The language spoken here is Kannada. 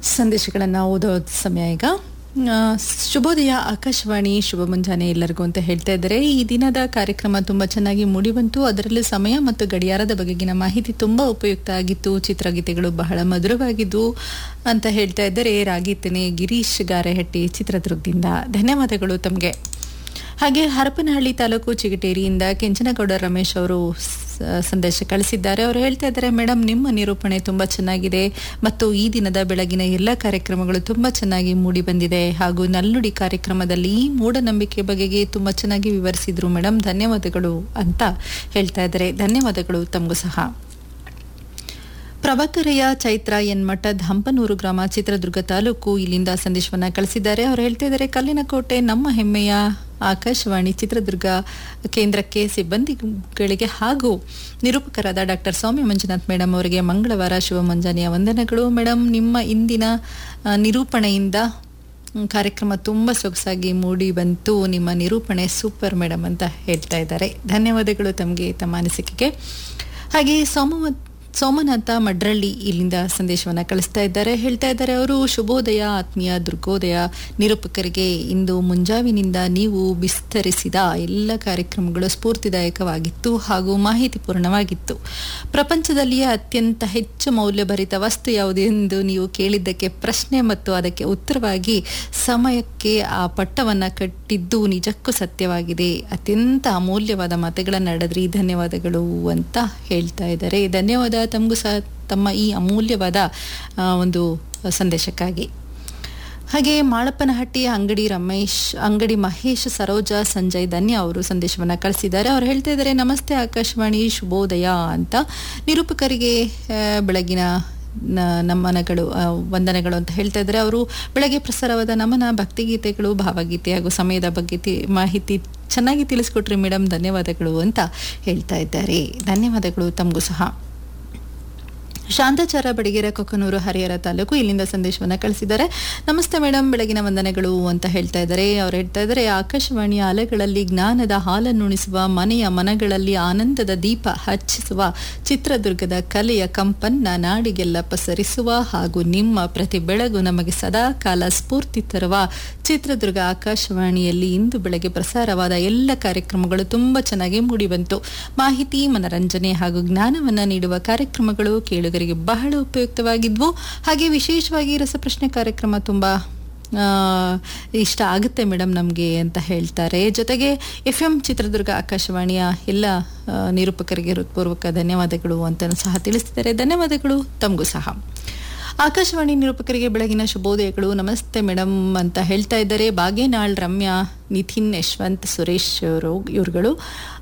ಸಂದೇಶಗಳನ್ನು ಓದೋ ಸಮಯ ಈಗ ಆ, ಶುಭೋದಯ ಆಕಾಶವಾಣಿ ಶುಭ ಮುಂಜಾನೆ ಎಲ್ಲರಿಗೂ ಅಂತ ಹೇಳ್ತಾ ಇದ್ದಾರೆ ಈ ದಿನದ ಕಾರ್ಯಕ್ರಮ ತುಂಬಾ ಚೆನ್ನಾಗಿ ಮೂಡಿಬಂತು ಅದರಲ್ಲಿ ಸಮಯ ಮತ್ತು ಗಡಿಯಾರದ ಬಗೆಗಿನ ಮಾಹಿತಿ ತುಂಬಾ ಉಪಯುಕ್ತ ಆಗಿತ್ತು ಚಿತ್ರಗೀತೆಗಳು ಬಹಳ ಮಧುರವಾಗಿದ್ದು ಅಂತ ಹೇಳ್ತಾ ಇದ್ದಾರೆ ರಾಗಿತನೆ ಗಿರೀಶ್ ಗಾರೆಹಟ್ಟಿ ಚಿತ್ರದುರ್ಗದಿಂದ ಧನ್ಯವಾದಗಳು ತಮಗೆ ಹಾಗೆ ಹರಪನಹಳ್ಳಿ ತಾಲೂಕು ಚಿಗಟೇರಿಯಿಂದ ಕೆಂಚನಗೌಡ ರಮೇಶ್ ಅವರು ಸ- ಸಂದೇಶ ಕಳಿಸಿದ್ದಾರೆ ಅವರು ಹೇಳ್ತಾ ಇದ್ದಾರೆ ಮೇಡಮ್ ನಿಮ್ಮ ನಿರೂಪಣೆ ತುಂಬಾ ಚೆನ್ನಾಗಿದೆ ಮತ್ತು ಈ ದಿನದ ಬೆಳಗಿನ ಎಲ್ಲ ಕಾರ್ಯಕ್ರಮಗಳು ತುಂಬಾ ಚೆನ್ನಾಗಿ ಮೂಡಿ ಬಂದಿದೆ ಹಾಗೂ ನಲ್ನುಡಿ ಕಾರ್ಯಕ್ರಮದಲ್ಲಿ ಈ ಮೂಢನಂಬಿಕೆ ಬಗೆಗೆ ತುಂಬಾ ಚೆನ್ನಾಗಿ ವಿವರಿಸಿದ್ರು ಮೇಡಮ್ ಧನ್ಯವಾದಗಳು ಅಂತ ಹೇಳ್ತಾ ಇದ್ದಾರೆ ಧನ್ಯವಾದಗಳು ತಮಗೂ ಸಹ ಪ್ರಭಾಕರೆಯ ಚೈತ್ರ ಎನ್ಮಠದ್ ಹಂಪನೂರು ಗ್ರಾಮ ಚಿತ್ರದುರ್ಗ ತಾಲೂಕು ಇಲ್ಲಿಂದ ಸಂದೇಶವನ್ನ ಕಳಿಸಿದ್ದಾರೆ ಅವರು ಹೇಳ್ತಾ ಇದ್ದಾರೆ ಕಲ್ಲಿನ ಕೋಟೆ ನಮ್ಮ ಹೆಮ್ಮೆಯ ಆಕಾಶವಾಣಿ ಚಿತ್ರದುರ್ಗ ಕೇಂದ್ರಕ್ಕೆ ಸಿಬ್ಬಂದಿಗಳಿಗೆ ಹಾಗೂ ನಿರೂಪಕರಾದ ಡಾಕ್ಟರ್ ಸೌಮ್ಯ ಮಂಜುನಾಥ್ ಮೇಡಮ್ ಅವರಿಗೆ ಮಂಗಳವಾರ ಶುಭ ಮುಂಜಾನೆಯ ವಂದನೆಗಳು ಮೇಡಮ್ ನಿಮ್ಮ ಇಂದಿನ ಆ, ನಿರೂಪಣೆಯಿಂದ ಮ್, ಕಾರ್ಯಕ್ರಮ ತುಂಬ ಸೊಗಸಾಗಿ ಮೂಡಿ ಬಂತು ನಿಮ್ಮ ನಿರೂಪಣೆ ಸೂಪರ್ ಮೇಡಮ್ ಅಂತ ಹೇಳ್ತಾ ಇದ್ದಾರೆ ಧನ್ಯವಾದಗಳು ತಮಗೆ ತಮ್ಮ ಅನಿಸಿಕೆಗೆ ಹಾಗೆ ಸೋಮ ಸೋಮನಾಥ ಮಡ್ರಳ್ಳಿ ಇಲ್ಲಿಂದ ಸಂದೇಶವನ್ನ ಕಳಿಸ್ತಾ ಇದ್ದಾರೆ ಹೇಳ್ತಾ ಇದ್ದಾರೆ ಅವರು ಶುಭೋದಯ ಆತ್ಮೀಯ ದುರ್ಗೋದಯ ನಿರೂಪಕರಿಗೆ ಇಂದು ಮುಂಜಾವಿನಿಂದ ನೀವು ವಿಸ್ತರಿಸಿದ ಎಲ್ಲ ಕಾರ್ಯಕ್ರಮಗಳು ಸ್ಫೂರ್ತಿದಾಯಕವಾಗಿತ್ತು ಹಾಗೂ ಮಾಹಿತಿಪೂರ್ಣವಾಗಿತ್ತು ಪ್ರಪಂಚದಲ್ಲಿಯೇ ಅತ್ಯಂತ ಹೆಚ್ಚು ಮೌಲ್ಯಭರಿತ ವಸ್ತು ಯಾವುದು ಎಂದು ನೀವು ಕೇಳಿದ್ದಕ್ಕೆ ಪ್ರಶ್ನೆ ಮತ್ತು ಅದಕ್ಕೆ ಉತ್ತರವಾಗಿ ಸಮಯಕ್ಕೆ ಆ ಪಟ್ಟವನ್ನ ಕಟ್ಟಿದ್ದು ನಿಜಕ್ಕೂ ಸತ್ಯವಾಗಿದೆ ಅತ್ಯಂತ ಅಮೂಲ್ಯವಾದ ಮಾತುಗಳನ್ನು ನಡೆದ್ರಿ ಧನ್ಯವಾದಗಳು ಅಂತ ಹೇಳ್ತಾ ಇದ್ದಾರೆ ಧನ್ಯವಾದ ತಮಗೂ ಸಹ ತಮ್ಮ ಈ ಅಮೂಲ್ಯವಾದ ಆ, ಒಂದು ಸಂದೇಶಕ್ಕಾಗಿ ಹಾಗೆ ಮಾಳಪ್ಪನಹಟ್ಟಿ ಅಂಗಡಿ ರಮೇಶ್ ಅಂಗಡಿ ಮಹೇಶ್ ಸರೋಜ ಸಂಜಯ್ ಧನ್ಯ ಅವರು ಸಂದೇಶವನ್ನ ಕಳಿಸಿದ್ದಾರೆ ಅವ್ರು ಹೇಳ್ತಾ ಇದ್ದಾರೆ ನಮಸ್ತೆ ಆಕಾಶವಾಣಿ ಶುಭೋದಯ ಅಂತ ನಿರೂಪಕರಿಗೆ ಆ, ಬೆಳಗಿನ ನ- ನಮನಗಳು ಆ, ವಂದನೆಗಳು ಅಂತ ಹೇಳ್ತಾ ಇದ್ದಾರೆ ಅವರು ಬೆಳಗ್ಗೆ ಪ್ರಸಾರವಾದ ನಮನ ಭಕ್ತಿಗೀತೆಗಳು ಭಾವಗೀತೆ ಹಾಗೂ ಸಮಯದ ಬಗ್ಗೆ ತಿ- ಮಾಹಿತಿ ಚೆನ್ನಾಗಿ ತಿಳಿಸ್ಕೊಟ್ರಿ ಮೇಡಮ್ ಧನ್ಯವಾದಗಳು ಅಂತ ಹೇಳ್ತಾ ಇದ್ದಾರೆ ಧನ್ಯವಾದಗಳು ತಮಗೂ ಸಹ ಶಾಂತಾಚಾರ ಬಡಿಗೆರೆ ಕೊಕ್ಕನೂರು ಹರಿಹರ ತಾಲೂಕು ಇಲ್ಲಿಂದ ಸಂದೇಶವನ್ನ ಕಳಿಸಿದ್ದಾರೆ ನಮಸ್ತೆ ಮೇಡಮ್ ಬೆಳಗಿನ ವಂದನೆಗಳು ಅಂತ ಹೇಳ್ತಾ ಇದ್ದಾರೆ ಅವ್ರು ಹೇಳ್ತಾ ಇದ್ದಾರೆ ಆಕಾಶವಾಣಿಯ ಅಲೆಗಳಲ್ಲಿ ಜ್ಞಾನದ ಹಾಲನ್ನುಣಿಸುವ ಮನೆಯ ಮನಗಳಲ್ಲಿ ಆನಂದದ ದೀಪ ಹಚ್ಚಿಸುವ ಚಿತ್ರದುರ್ಗದ ಕಲೆಯ ಕಂಪನ್ನ ನಾಡಿಗೆಲ್ಲ ಪಸರಿಸುವ ಹಾಗೂ ನಿಮ್ಮ ಪ್ರತಿ ಬೆಳಗು ನಮಗೆ ಸದಾ ಕಾಲ ಸ್ಫೂರ್ತಿ ತರುವ ಚಿತ್ರದುರ್ಗ ಆಕಾಶವಾಣಿಯಲ್ಲಿ ಇಂದು ಬೆಳಗ್ಗೆ ಪ್ರಸಾರವಾದ ಎಲ್ಲ ಕಾರ್ಯಕ್ರಮಗಳು ತುಂಬಾ ಚೆನ್ನಾಗಿ ಮೂಡಿಬಂತು ಮಾಹಿತಿ ಮನರಂಜನೆ ಹಾಗೂ ಜ್ಞಾನವನ್ನ ನೀಡುವ ಕಾರ್ಯಕ್ರಮಗಳು ಕೇಳುಗರಿಗೆ ಬಹಳ ಉಪಯುಕ್ತವಾಗಿದ್ವು ಹಾಗೆ ವಿಶೇಷವಾಗಿ ರಸಪ್ರಶ್ನೆ ಕಾರ್ಯಕ್ರಮ ತುಂಬಾ ಆ, ಇಷ್ಟ ಆಗುತ್ತೆ ಮೇಡಮ್ ನಮಗೆ ಅಂತ ಹೇಳ್ತಾರೆ ಜೊತೆಗೆ ಎಫ್ ಎಂ ಚಿತ್ರದುರ್ಗ ಆಕಾಶವಾಣಿಯ ಎಲ್ಲ ಆ, ನಿರೂಪಕರಿಗೆ ಹೃತ್ಪೂರ್ವಕ ಧನ್ಯವಾದಗಳು ಅಂತ ಸಹ ತಿಳಿಸ್ತಿದ್ದಾರೆ ಧನ್ಯವಾದಗಳು ತಮಗೂ ಸಹ ಆಕಾಶವಾಣಿ ನಿರೂಪಕರಿಗೆ ಬೆಳಗಿನ ಶುಭೋದಯಗಳು ನಮಸ್ತೆ ಮೇಡಮ್ ಅಂತ ಹೇಳ್ತಾ ಇದ್ದಾರೆ ಬಾಗೇನಾಳ್ ರಮ್ಯಾ ನಿತಿನ್ ಯಶವಂತ್ ಸುರೇಶ್ ಅವರು ಇವ್ರುಗಳು